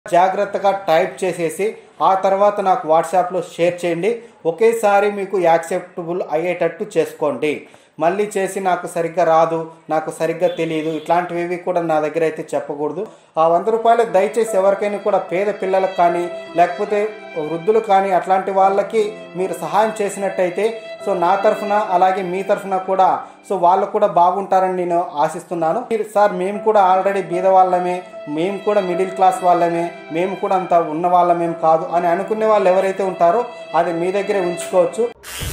జాగ్రత్తగా టైప్ చేసేసి ఆ తర్వాత నాకు వాట్సాప్లో షేర్ చేయండి ఒకేసారి మీకు యాక్సెప్టబుల్ అయ్యేటట్టు చేసుకోండి మళ్ళీ చేసి నాకు సరిగ్గా రాదు నాకు సరిగ్గా తెలియదు ఇట్లాంటివి కూడా నా దగ్గర అయితే చెప్పకూడదు ఆ వంద రూపాయలు దయచేసి ఎవరికైనా కూడా పేద పిల్లలకు కానీ లేకపోతే వృద్ధులు కానీ అట్లాంటి వాళ్ళకి మీరు సహాయం చేసినట్టయితే సో నా తరఫున అలాగే మీ తరఫున కూడా సో వాళ్ళు కూడా బాగుంటారని నేను ఆశిస్తున్నాను మీరు సార్ మేము కూడా ఆల్రెడీ బీద వాళ్ళమే మేము కూడా మిడిల్ క్లాస్ వాళ్ళమే మేము కూడా అంత ఉన్న వాళ్ళమేం కాదు అని అనుకునే వాళ్ళు ఎవరైతే ఉంటారో అది మీ దగ్గరే ఉంచుకోవచ్చు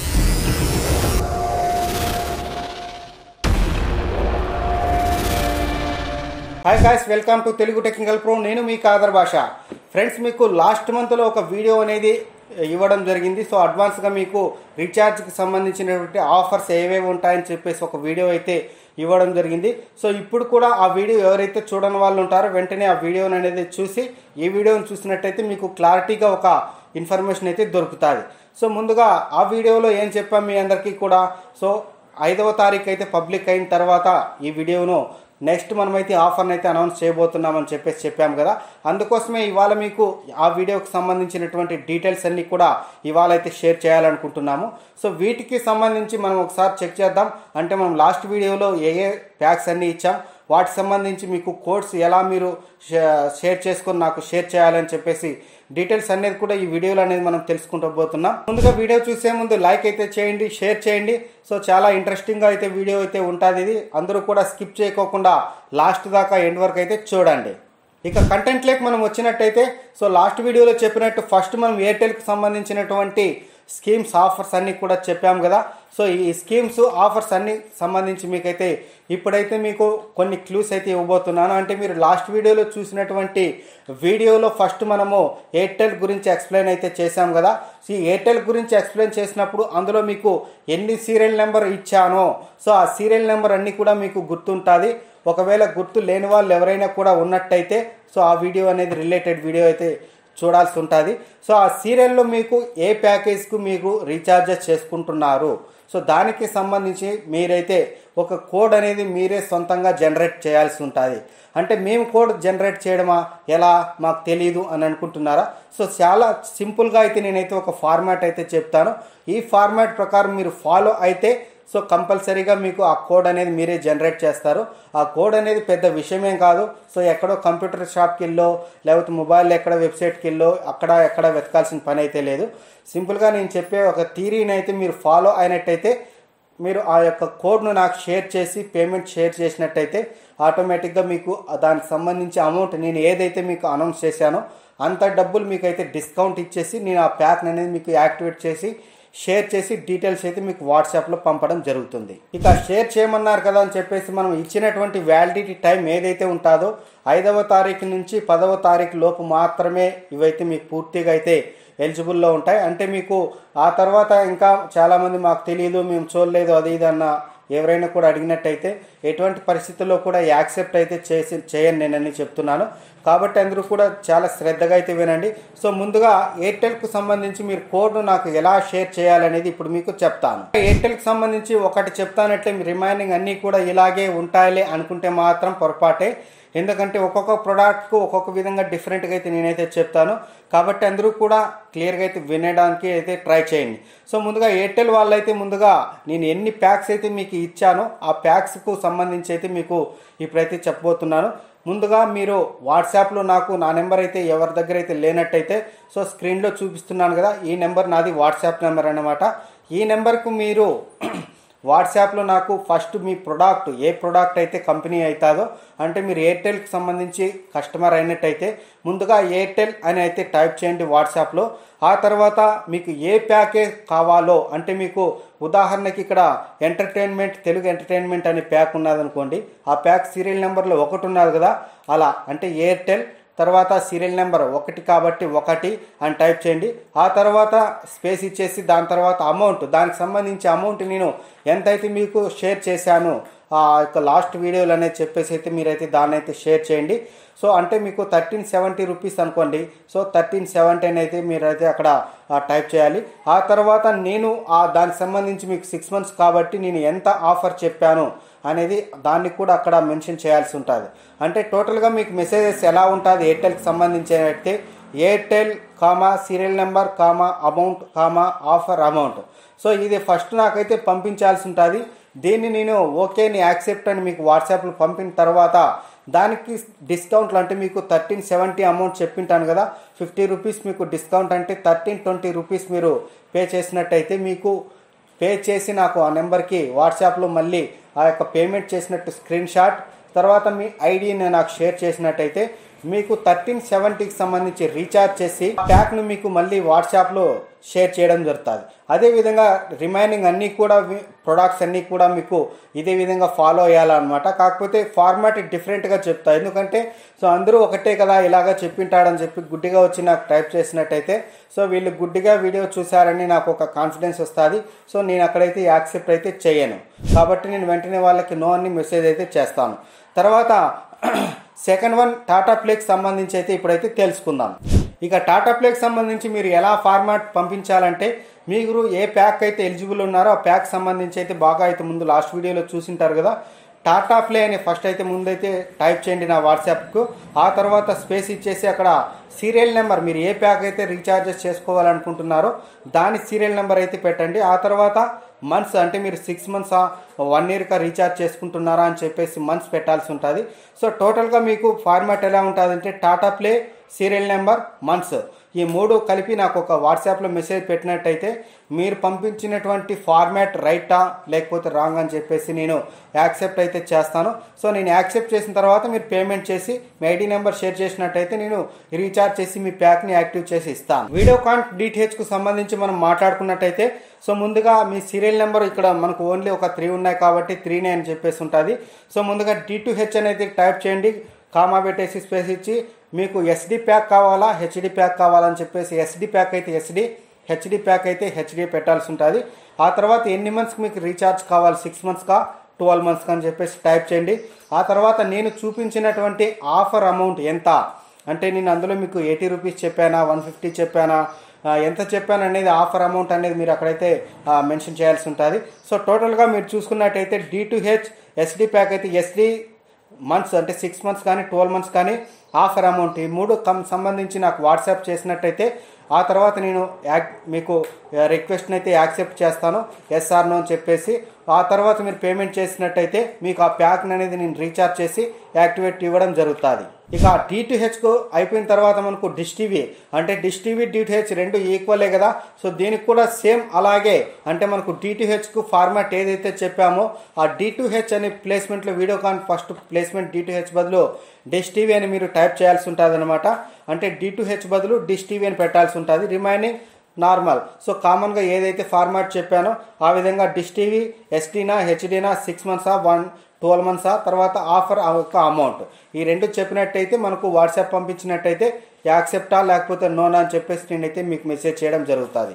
hi guys welcome to Telugu technical pro నేను మీ కాదర్ భాష ఫ్రెండ్స్ మీకు లాస్ట్ మంత్లో ఒక వీడియో అనేది ఇవ్వడం జరిగింది సో అడ్వాన్స్గా మీకు రీఛార్జ్కి సంబంధించినటువంటి ఆఫర్స్ ఏవేవి ఉంటాయని చెప్పేసి ఒక వీడియో అయితే ఇవ్వడం జరిగింది సో ఇప్పుడు కూడా ఆ వీడియో ఎవరైతే చూడని వాళ్ళు ఉంటారో వెంటనే ఆ వీడియోని అనేది చూసి ఈ వీడియోని చూసినట్టయితే మీకు క్లారిటీగా ఒక ఇన్ఫర్మేషన్ అయితే దొరుకుతుంది సో ముందుగా ఆ వీడియోలో ఏం చెప్పాం మీ అందరికీ కూడా సో ఐదవ తారీఖు అయితే పబ్లిక్ అయిన తర్వాత ఈ వీడియోను నెక్స్ట్ మనమైతే ఆఫర్ని అయితే అనౌన్స్ చేయబోతున్నామని చెప్పేసి చెప్పాము కదా అందుకోసమే ఇవాళ మీకు ఆ వీడియోకి సంబంధించినటువంటి డీటెయిల్స్ అన్నీ కూడా ఇవాళ అయితే షేర్ చేయాలనుకుంటున్నాము సో వీటికి సంబంధించి మనం ఒకసారి చెక్ చేద్దాం అంటే మనం లాస్ట్ వీడియోలో ఏ ఏ ప్యాక్స్ అన్నీ ఇచ్చాం వాటికి సంబంధించి మీకు కోడ్స్ ఎలా మీరు షేర్ చేసుకొని నాకు షేర్ చేయాలని చెప్పేసి డీటెయిల్స్ అనేది కూడా ఈ వీడియోలో అనేది మనం తెలుసుకుంటూ పోతున్నాం ముందుగా వీడియో చూసే ముందు లైక్ అయితే చేయండి షేర్ చేయండి సో చాలా ఇంట్రెస్టింగ్గా అయితే వీడియో అయితే ఉంటుంది ఇది అందరూ కూడా స్కిప్ చేయకోకుండా లాస్ట్ దాకా ఎండ్ వరకు అయితే చూడండి ఇక కంటెంట్ లేక మనం వచ్చినట్టయితే సో లాస్ట్ వీడియోలో చెప్పినట్టు ఫస్ట్ మనం ఎయిర్టెల్కి సంబంధించినటువంటి స్కీమ్స్ ఆఫర్స్ అన్నీ కూడా చెప్పాం కదా సో ఈ స్కీమ్స్ ఆఫర్స్ అన్ని సంబంధించి మీకైతే ఇప్పుడైతే మీకు కొన్ని క్లూస్ అయితే ఇవ్వబోతున్నాను అంటే మీరు లాస్ట్ వీడియోలో చూసినటువంటి వీడియోలో ఫస్ట్ మనము ఎయిర్టెల్ గురించి ఎక్స్ప్లెయిన్ అయితే చేశాం కదా సో ఈ ఎయిర్టెల్ గురించి ఎక్స్ప్లెయిన్ చేసినప్పుడు అందులో మీకు ఎన్ని సీరియల్ నెంబర్ ఇచ్చానో సో ఆ సీరియల్ నెంబర్ అన్నీ కూడా మీకు గుర్తుంటుంది ఒకవేళ గుర్తు లేని వాళ్ళు ఎవరైనా కూడా ఉన్నట్టయితే సో ఆ వీడియో అనేది రిలేటెడ్ వీడియో అయితే చూడాల్సి ఉంటుంది సో ఆ సీరియల్లో మీకు ఏ ప్యాకేజ్కు మీకు రీఛార్జెస్ చేసుకుంటున్నారు సో దానికి సంబంధించి మీరైతే ఒక కోడ్ అనేది మీరే సొంతంగా జనరేట్ చేయాల్సి ఉంటుంది అంటే మేము కోడ్ జనరేట్ చేయడమా ఎలా మాకు తెలియదు అని అనుకుంటున్నారా సో చాలా సింపుల్గా అయితే నేనైతే ఒక ఫార్మాట్ అయితే చెప్తాను ఈ ఫార్మాట్ ప్రకారం మీరు ఫాలో అయితే సో కంపల్సరీగా మీకు ఆ కోడ్ అనేది మీరే జనరేట్ చేస్తారు ఆ కోడ్ అనేది పెద్ద విషయమేం కాదు సో ఎక్కడో కంప్యూటర్ షాప్కి వెళ్ళో లేకపోతే మొబైల్ ఎక్కడ వెబ్సైట్కి వెళ్ళో అక్కడ ఎక్కడ వెతకాల్సిన పని అయితే లేదు సింపుల్గా నేను చెప్పే ఒక థీరీని అయితే మీరు ఫాలో అయినట్టయితే మీరు ఆ యొక్క కోడ్ను నాకు షేర్ చేసి పేమెంట్ షేర్ చేసినట్టయితే ఆటోమేటిక్గా మీకు దానికి సంబంధించి అమౌంట్ నేను ఏదైతే మీకు అనౌన్స్ చేశానో అంత డబ్బులు మీకు అయితే డిస్కౌంట్ ఇచ్చేసి నేను ఆ ప్యాక్ అనేది మీకు యాక్టివేట్ చేసి షేర్ చేసి డీటెయిల్స్ అయితే మీకు వాట్సాప్లో పంపడం జరుగుతుంది ఇక షేర్ చేయమన్నారు కదా అని చెప్పేసి మనం ఇచ్చినటువంటి వ్యాలిడిటీ టైం ఏదైతే ఉంటుందో ఐదవ తారీఖు నుంచి పదవ తారీఖు లోపు మాత్రమే ఇవైతే మీకు పూర్తిగా అయితే ఎలిజిబుల్లో ఉంటాయి అంటే మీకు ఆ తర్వాత ఇంకా చాలామంది మాకు తెలియదు మేము చూడలేదు అది ఇది అన్న ఎవరైనా కూడా అడిగినట్టయితే ఎటువంటి పరిస్థితుల్లో కూడా యాక్సెప్ట్ అయితే చేసి చేయని నేనని చెప్తున్నాను కాబట్టి అందరూ కూడా చాలా శ్రద్ధగా అయితే వినండి సో ముందుగా ఎయిర్టెల్కు సంబంధించి మీరు కోడ్ను నాకు ఎలా షేర్ చేయాలనేది ఇప్పుడు మీకు చెప్తాను ఎయిర్టెల్కి సంబంధించి ఒకటి చెప్తానట్లే రిమైనింగ్ అన్నీ కూడా ఇలాగే ఉంటాయిలే అనుకుంటే మాత్రం పొరపాటే ఎందుకంటే ఒక్కొక్క ప్రోడక్ట్కు ఒక్కొక్క విధంగా డిఫరెంట్గా అయితే నేనైతే చెప్తాను కాబట్టి అందరూ కూడా క్లియర్గా అయితే వినడానికి అయితే ట్రై చేయండి సో ముందుగా ఎయిర్టెల్ వాళ్ళైతే ముందుగా నేను ఎన్ని ప్యాక్స్ అయితే మీకు ఇచ్చానో ఆ ప్యాక్స్కు సంబంధించి అయితే మీకు ఇప్పుడైతే చెప్పబోతున్నాను ముందుగా మీరు వాట్సాప్లో నాకు నా నెంబర్ అయితే ఎవరి దగ్గర అయితే లేనట్టయితే సో స్క్రీన్లో చూపిస్తున్నాను కదా ఈ నెంబర్ నాది వాట్సాప్ నెంబర్ అన్నమాట ఈ నెంబర్కు మీరు వాట్సాప్లో నాకు ఫస్ట్ మీ ప్రొడక్ట్ ఏ ప్రొడక్ట్ అయితే కంపెనీ అవుతుందో అంటే మీరు ఎయిర్టెల్కి సంబంధించి కస్టమర్ అయినట్టయితే ముందుగా ఎయిర్టెల్ అని అయితే టైప్ చేయండి వాట్సాప్లో ఆ తర్వాత మీకు ఏ ప్యాకేజ్ కావాలో అంటే మీకు ఉదాహరణకి ఇక్కడ ఎంటర్టైన్మెంట్ తెలుగు ఎంటర్టైన్మెంట్ అనే ప్యాక్ ఉన్నదనుకోండి ఆ ప్యాక్ సీరియల్ నెంబర్లో ఒకటి ఉన్నది కదా అలా అంటే ఎయిర్టెల్ తర్వాత సీరియల్ నెంబర్ ఒకటి కాబట్టి ఒకటి అని టైప్ చేయండి ఆ తర్వాత స్పేస్ ఇచ్చేసి దాని తర్వాత అమౌంట్ దానికి సంబంధించి అమౌంట్ నేను ఎంతైతే మీకు షేర్ చేశాను ఆ యొక్క లాస్ట్ వీడియోలు అనేది చెప్పేసి అయితే మీరైతే దాన్ని అయితే షేర్ చేయండి సో అంటే మీకు థర్టీన్ సెవెంటీ రూపీస్ అనుకోండి సో థర్టీన్ సెవెంటీ అని అయితే మీరైతే అక్కడ ఆ, టైప్ చేయాలి ఆ తర్వాత నేను ఆ దానికి సంబంధించి మీకు సిక్స్ మంత్స్ కాబట్టి నేను ఎంత ఆఫర్ చెప్పాను అనేది దాన్ని కూడా అక్కడ మెన్షన్ చేయాల్సి ఉంటుంది అంటే టోటల్గా మీకు మెసేజెస్ ఎలా ఉంటుంది ఎయిర్టెల్కి సంబంధించి అయితే Airtel comma serial number comma amount comma offer amount so ఇది ఫస్ట్ నాకైతే పంపించాల్సి ఉంటుంది దీన్ని నేను ఓకే నీ యాక్సెప్ట్ అని మీకు వాట్సాప్లో పంపిన తర్వాత దానికి డిస్కౌంట్లు అంటే మీకు థర్టీన్ సెవెంటీ అమౌంట్ చెప్పింటాను కదా ఫిఫ్టీ రూపీస్ మీకు డిస్కౌంట్ అంటే థర్టీన్ ట్వంటీ రూపీస్ మీరు పే చేసినట్టయితే మీకు పే చేసి నాకు ఆ నెంబర్కి వాట్సాప్లో మళ్ళీ ఆ యొక్క పేమెంట్ చేసినట్టు స్క్రీన్ షాట్ తర్వాత మీ ఐడిని నాకు షేర్ చేసినట్టయితే మీకు థర్టీన్ సెవెంటీకి సంబంధించి రీఛార్జ్ చేసి ప్యాక్ను మీకు మళ్ళీ వాట్సాప్లో షేర్ చేయడం జరుగుతుంది అదేవిధంగా రిమైనింగ్ అన్నీ కూడా ప్రొడక్ట్స్ అన్నీ కూడా మీకు ఇదే విధంగా ఫాలో అయ్యాలన్నమాట కాకపోతే ఫార్మాట్ డిఫరెంట్గా చెప్తా ఎందుకంటే సో అందరూ ఒకటే కదా ఇలాగా చెప్పింటాడని చెప్పి గుడ్డిగా వచ్చి నాకు టైప్ చేసినట్టయితే సో వీళ్ళు గుడ్డిగా వీడియో చూసారని నాకు ఒక కాన్ఫిడెన్స్ వస్తుంది సో నేను అక్కడైతే యాక్సెప్ట్ అయితే చేయను కాబట్టి నేను వెంటనే వాళ్ళకి నో అని మెసేజ్ అయితే చేస్తాను తర్వాత సెకండ్ వన్ టాటా ప్లేకి సంబంధించి అయితే ఇప్పుడైతే తెలుసుకుందాం ఇక టాటా ప్లేకి సంబంధించి మీరు ఎలా ఫార్మాట్ పంపించాలంటే మీరు ఏ ప్యాక్ అయితే ఎలిజిబుల్ ఉన్నారో ఆ ప్యాక్ సంబంధించి అయితే బాగా అయితే ముందు లాస్ట్ వీడియోలో చూసింటారు కదా టాటా ప్లే అని ఫస్ట్ అయితే ముందైతే టైప్ చేయండి నా వాట్సాప్కు ఆ తర్వాత స్పేస్ ఇచ్చేసి అక్కడ సీరియల్ నెంబర్ మీరు ఏ ప్యాక్ అయితే రీఛార్జెస్ చేసుకోవాలనుకుంటున్నారో దాని సీరియల్ నెంబర్ అయితే పెట్టండి ఆ తర్వాత మంత్స్ అంటే మీరు సిక్స్ మంత్స్ వన్ ఇయర్గా రీఛార్జ్ చేసుకుంటున్నారా అని చెప్పేసి మంత్స్ పెట్టాల్సి ఉంటుంది సో టోటల్గా మీకు ఫార్మాట్ ఎలా ఉంటుంది అంటే Tata Play serial number months ఈ మూడు కలిపి నాకు ఒక వాట్సాప్లో మెసేజ్ పెట్టినట్టయితే మీరు పంపించినటువంటి ఫార్మాట్ రైటా లేకపోతే రాంగ్ అని చెప్పేసి నేను యాక్సెప్ట్ అయితే చేస్తాను సో నేను యాక్సెప్ట్ చేసిన తర్వాత మీరు పేమెంట్ చేసి మీ ఐడి నెంబర్ షేర్ చేసినట్టయితే నేను రీఛార్జ్ చేసి మీ ప్యాక్ని యాక్టివ్ చేసి ఇస్తాను వీడియోకాన్ డిటిహెచ్కు సంబంధించి మనం మాట్లాడుకున్నట్టయితే సో ముందుగా మీ సీరియల్ నెంబర్ ఇక్కడ మనకు ఓన్లీ ఒక త్రీ ఉన్నాయి కాబట్టి త్రీనే అని చెప్పేసి ఉంటుంది సో ముందుగా డి టు హెచ్ అనేది టైప్ చేయండి కామా పెట్టేసి స్పేస్ ఇచ్చి మీకు ఎస్డి ప్యాక్ కావాలా హెచ్డి ప్యాక్ కావాలని చెప్పేసి ఎస్డి ప్యాక్ అయితే ఎస్డి హెచ్డి ప్యాక్ అయితే హెచ్డి పెట్టాల్సి ఉంటుంది ఆ తర్వాత ఎన్ని మంత్స్కి మీకు రీఛార్జ్ కావాలి సిక్స్ మంత్స్కా ట్వెల్వ్ మంత్స్కి అని చెప్పేసి టైప్ చేయండి ఆ తర్వాత నేను చూపించినటువంటి ఆఫర్ అమౌంట్ ఎంత అంటే నేను అందులో మీకు ఎయిటీ రూపీస్ చెప్పానా వన్ ఫిఫ్టీ చెప్పానా ఆ, ఎంత చెప్పాను అనేది ఆఫర్ అమౌంట్ అనేది మీరు అక్కడైతే మెన్షన్ చేయాల్సి ఉంటుంది సో టోటల్గా మీరు చూసుకున్నట్టయితే D to H SD pack అయితే ఎస్డి మంత్స్ అంటే సిక్స్ మంత్స్ కానీ ట్వెల్వ్ మంత్స్ కానీ ఆఫర్ అమౌంట్ ఈ మూడు కం సంబంధించి నాకు వాట్సాప్ చేసినట్టయితే ఆ తర్వాత నేను యాక్ మీకు రిక్వెస్ట్ని అయితే యాక్సెప్ట్ చేస్తాను ఎస్ఆర్ నో అని చెప్పేసి ఆ తర్వాత మీరు పేమెంట్ చేసినట్టయితే మీకు ఆ ప్యాక్ అనేది నేను రీఛార్జ్ చేసి యాక్టివేట్ ఇవ్వడం జరుగుతుంది ఇక డిటిహెచ్కు అయిపోయిన తర్వాత మనకు డిష్ టీవీ అంటే డిష్ టీవీ డిటిహెచ్ రెండు ఈక్వలే కదా సో దీనికి కూడా సేమ్ అలాగే అంటే మనకు డిటిహెచ్కు ఫార్మాట్ ఏదైతే చెప్పామో ఆ డిటిహెచ్ అనే ప్లేస్మెంట్లో వీడియోకాన్ ఫస్ట్ ప్లేస్మెంట్ డిటిహెచ్ బదులు డిష్ టీవీ అని మీరు టైప్ చేయాల్సి ఉంటుంది అనమాట అంటే డిటిహెచ్ బదులు డిష్ టీవీ అని పెట్టాల్సి ఉంటుంది రిమైనింగ్ నార్మల్ సో కామన్గా ఏదైతే ఫార్మాట్ చెప్పానో ఆ విధంగా డిష్ టీవీ ఎస్టీనా హెచ్డీనా సిక్స్ మంత్సా వన్ ట్వెల్వ్ మంత్సా తర్వాత ఆఫర్ యొక్క అమౌంట్ ఈ రెండు చెప్పినట్టయితే మనకు వాట్సాప్ పంపించినట్టయితే యాక్సెప్టా లేకపోతే నోనా అని చెప్పేసి నేనైతే మీకు మెసేజ్ చేయడం జరుగుతుంది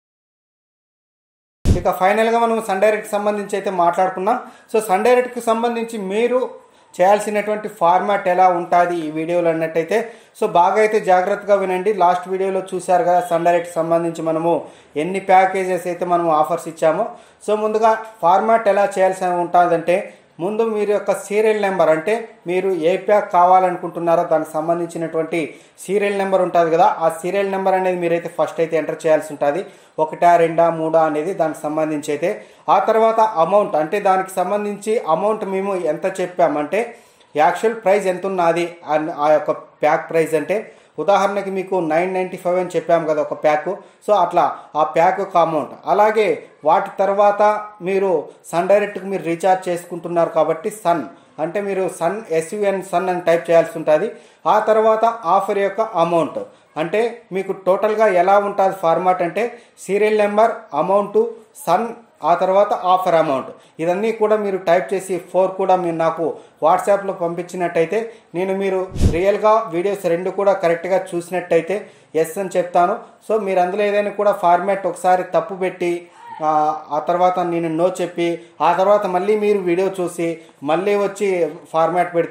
ఇక ఫైనల్గా మనం సన్ డైరెక్ట్ సంబంధించి అయితే మాట్లాడుకున్నాం సో సన్ డైరెక్ట్కి సంబంధించి మీరు చేయాల్సినటువంటి ఫార్మాట్ ఎలా ఉంటుంది ఈ వీడియోలో అన్నట్టయితే సో బాగా అయితే జాగ్రత్తగా వినండి లాస్ట్ వీడియోలో చూశారు కదా సన్ డైరెక్ట్ సంబంధించి మనము ఎన్ని ప్యాకేజెస్ అయితే మనము ఆఫర్స్ ఇచ్చామో సో ముందుగా ఫార్మాట్ ఎలా చేయాల్సి ఉంటుందంటే ముందు మీరు యొక్క సీరియల్ నెంబర్ అంటే మీరు ఏ ప్యాక్ కావాలనుకుంటున్నారో దానికి సంబంధించినటువంటి సీరియల్ నెంబర్ ఉంటుంది కదా ఆ సీరియల్ నెంబర్ అనేది మీరైతే ఫస్ట్ అయితే ఎంటర్ చేయాల్సి ఉంటుంది ఒకటా రెండా మూడా అనేది దానికి సంబంధించి అయితే ఆ తర్వాత అమౌంట్ అంటే దానికి సంబంధించి అమౌంట్ మేము ఎంత చెప్పామంటే యాక్చువల్ ప్రైస్ ఎంత ఉన్నది అన్- ఆ యొక్క ప్యాక్ ప్రైస్ అంటే ఉదాహరణకి మీకు నైన్ నైంటీ ఫైవ్ అని చెప్పాము కదా ఒక ప్యాక్ సో అట్లా ఆ ప్యాక్ యొక్క అమౌంట్ అలాగే వాటి తర్వాత మీరు సన్ డైరెక్ట్కి మీరు రీఛార్జ్ చేసుకుంటున్నారు కాబట్టి సన్ అంటే మీరు సన్ ఎస్యుఎన్ సన్ అని టైప్ చేయాల్సి ఉంటుంది ఆ తర్వాత ఆఫర్ యొక్క అమౌంట్ అంటే మీకు టోటల్గా ఎలా ఉంటుంది ఫార్మాట్ అంటే సీరియల్ నెంబర్ అమౌంట్ సన్ ఆ తర్వాత ఆఫర్ అమౌంట్ ఇవన్నీ కూడా మీరు టైప్ చేసి ఫోర్ కూడా మీరు నాకు వాట్సాప్లో పంపించినట్టయితే నేను మీరు రియల్గా వీడియోస్ రెండు కూడా కరెక్ట్గా చూసినట్టయితే ఎస్ అని చెప్తాను సో మీరు అందులో ఏదైనా కూడా ఫార్మాట్ ఒకసారి తప్పు పెట్టి ఆ, ఆ తర్వాత నేను నో చెప్పి ఆ తర్వాత మళ్ళీ మీరు వీడియో చూసి మళ్ళీ వచ్చి ఫార్మాట్ పెడితే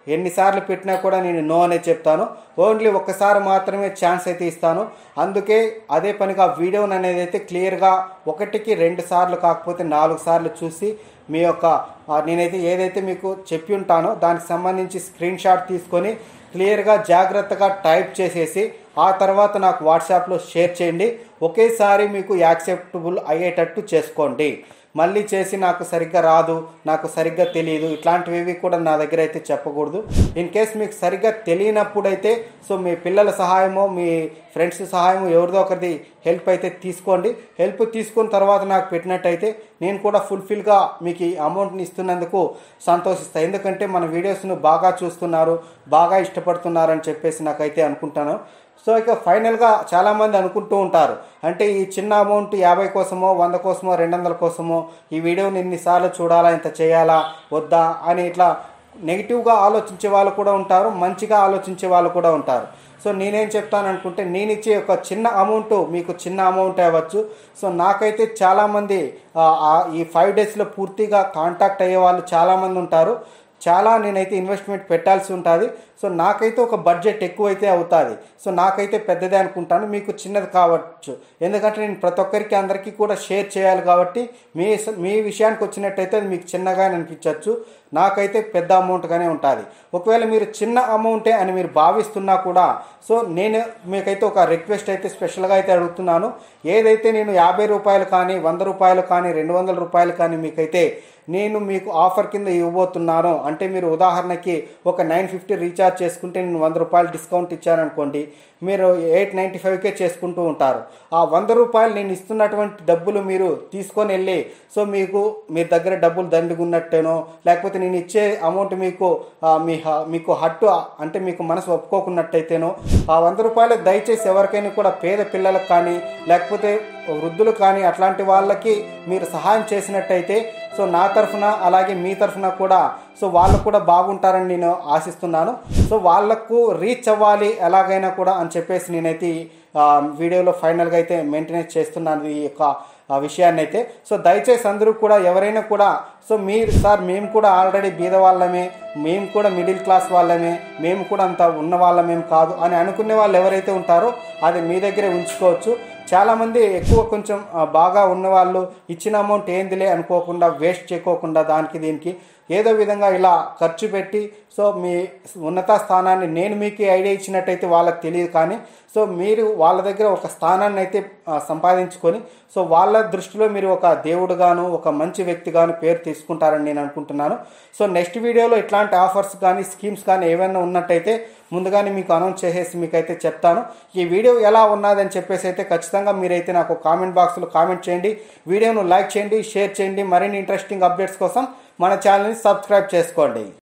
ఎన్నిసార్లు పెట్టినా కూడా నేను నో అనే చెప్తాను ఓన్లీ ఒక్కసారి మాత్రమే ఛాన్స్ అయితే ఇస్తాను అందుకే అదే పనిగా వీడియోని అనేది అయితే క్లియర్గా ఒకటికి రెండు సార్లు కాకపోతే నాలుగు సార్లు చూసి మీ యొక్క ఆ, నేనైతే ఏదైతే మీకు చెప్పి ఉంటానో దానికి సంబంధించి స్క్రీన్ షాట్ తీసుకొని క్లియర్గా జాగ్రత్తగా టైప్ చేసేసి ఆ తర్వాత నాకు వాట్సాప్లో షేర్ చేయండి ఒకేసారి మీకు యాక్సెప్టబుల్ అయ్యేటట్టు చేసుకోండి మళ్ళీ చేసి నాకు సరిగ్గా రాదు నాకు సరిగ్గా తెలియదు ఇట్లాంటివి కూడా నా దగ్గర అయితే చెప్పకూడదు ఇన్ కేస్ మీకు సరిగ్గా తెలియనప్పుడైతే సో మీ పిల్లల సహాయమో మీ ఫ్రెండ్స్ సహాయమో ఎవరిదో ఒకరిది హెల్ప్ అయితే తీసుకోండి హెల్ప్ తీసుకున్న తర్వాత నాకు పెట్టినట్టయితే నేను కూడా ఫుల్ఫిల్గా మీకు ఈ అమౌంట్ని ఇస్తున్నందుకు సంతోషిస్తాను ఎందుకంటే మన వీడియోస్ను బాగా చూస్తున్నారు బాగా ఇష్టపడుతున్నారు అని చెప్పేసి నాకైతే అనుకుంటాను సో ఇక ఫైనల్గా చాలామంది అనుకుంటూ ఉంటారు అంటే ఈ చిన్న అమౌంట్ యాభై కోసమో వంద కోసమో రెండు వందల కోసమో ఈ వీడియోని ఇన్నిసార్లు చూడాలా ఇంత చేయాలా వద్దా అని ఇట్లా నెగిటివ్గా ఆలోచించే వాళ్ళు కూడా ఉంటారు మంచిగా ఆలోచించే వాళ్ళు కూడా ఉంటారు సో నేనేం చెప్తాను అనుకుంటే నేను ఇచ్చే ఒక చిన్న అమౌంట్ మీకు చిన్న అమౌంట్ అవ్వచ్చు సో నాకైతే చాలామంది ఆ, ఆ, ఈ ఫైవ్ డేస్లో పూర్తిగా కాంటాక్ట్ అయ్యే వాళ్ళు చాలామంది ఉంటారు చాలా నేనైతే ఇన్వెస్ట్మెంట్ పెట్టాల్సి ఉంటుంది సో నాకైతే ఒక బడ్జెట్ ఎక్కువైతే అవుతుంది సో నాకైతే పెద్దదే అనుకుంటాను మీకు చిన్నది కావచ్చు ఎందుకంటే నేను ప్రతి ఒక్కరికి అందరికీ కూడా షేర్ చేయాలి కాబట్టి మీ మీ విషయానికి వచ్చినట్టయితే అది మీకు చిన్నగానే అనిపించవచ్చు నాకైతే పెద్ద అమౌంట్గానే ఉంటుంది ఒకవేళ మీరు చిన్న అమౌంటే అని మీరు భావిస్తున్నా కూడా సో నేను మీకైతే ఒక రిక్వెస్ట్ అయితే స్పెషల్గా అయితే అడుగుతున్నాను ఏదైతే నేను యాభై రూపాయలు కానీ వంద రూపాయలు కానీ రెండు వందల రూపాయలు కానీ మీకైతే నేను మీకు ఆఫర్ కింద ఇవ్వబోతున్నాను అంటే మీరు ఉదాహరణకి ఒక నైన్ ఫిఫ్టీ రీఛార్జ్ చేసుకుంటే నేను వంద రూపాయలు డిస్కౌంట్ ఇచ్చాననుకోండి మీరు ఎయిట్ నైంటీ ఫైవ్కే చేసుకుంటూ ఉంటారు ఆ వంద రూపాయలు నేను ఇస్తున్నటువంటి డబ్బులు మీరు తీసుకొని వెళ్ళి సో మీకు మీ దగ్గర డబ్బులు దండుకున్నట్టేనో లేకపోతే నేను ఇచ్చే అమౌంట్ మీకు ఆ, మీ హ- మీకు హట్టు అంటే మీకు మనసు ఒప్పుకోకున్నట్టయితేనో ఆ వంద రూపాయలు దయచేసి ఎవరికైనా కూడా పేద పిల్లలకు కానీ లేకపోతే వృద్ధులు కానీ అట్లాంటి వాళ్ళకి మీరు సహాయం చేసినట్టయితే సో నా తరఫున అలాగే మీ తరఫున కూడా సో వాళ్ళు కూడా బాగుంటారని నేను ఆశిస్తున్నాను సో వాళ్ళకు రీచ్ అవ్వాలి ఎలాగైనా కూడా అని చెప్పేసి నేనైతే ఈ, ఆ, వీడియోలో ఫైనల్గా అయితే మెయింటెనెన్స్ చేస్తున్నాను ఈ యొక్క ఆ విషయాన్ని అయితే సో దయచేసి అందరూ కూడా ఎవరైనా కూడా సో మీరు సార్ మేము కూడా ఆల్రెడీ బీద వాళ్ళమే మేము కూడా మిడిల్ క్లాస్ వాళ్ళమే మేము కూడా అంత ఉన్న వాళ్ళమేం కాదు అని అనుకునే వాళ్ళు ఎవరైతే ఉంటారో అది మీ దగ్గరే ఉంచుకోవచ్చు చాలామంది ఎక్కువ కొంచెం ఆ, బాగా ఉన్నవాళ్ళు ఇచ్చిన అమౌంట్ ఏందిలే అనుకోకుండా వేస్ట్ చేయకోకుండా దానికి దీనికి ఏదో విధంగా ఇలా ఖర్చు పెట్టి సో మీ ఉన్నత స్థానాన్ని నేను మీకు ఐడియా ఇచ్చినట్టయితే వాళ్ళకి తెలియదు కానీ సో మీరు వాళ్ళ దగ్గర ఒక స్థానాన్ని అయితే ఆ, సంపాదించుకొని సో వాళ్ళ దృష్టిలో మీరు ఒక దేవుడుగాను ఒక మంచి వ్యక్తిగాను పేరు తీసుకుంటారని నేను అనుకుంటున్నాను సో నెక్స్ట్ వీడియోలో ఇట్లాంటి ఆఫర్స్ కానీ స్కీమ్స్ కానీ ఏమైనా ఉన్నట్టయితే ముందుగానే మీకు అనౌన్స్ చేసేసి మీకైతే చెప్తాను ఈ వీడియో ఎలా ఉన్నదని చెప్పేసి అయితే ఖచ్చితంగా మీరైతే నాకు కామెంట్ బాక్స్లో కామెంట్ చేయండి వీడియోను లైక్ చేయండి షేర్ చేయండి మరిన్ని ఇంట్రెస్టింగ్ అప్డేట్స్ కోసం మన ఛానల్ని సబ్స్క్రైబ్ చేసుకోండి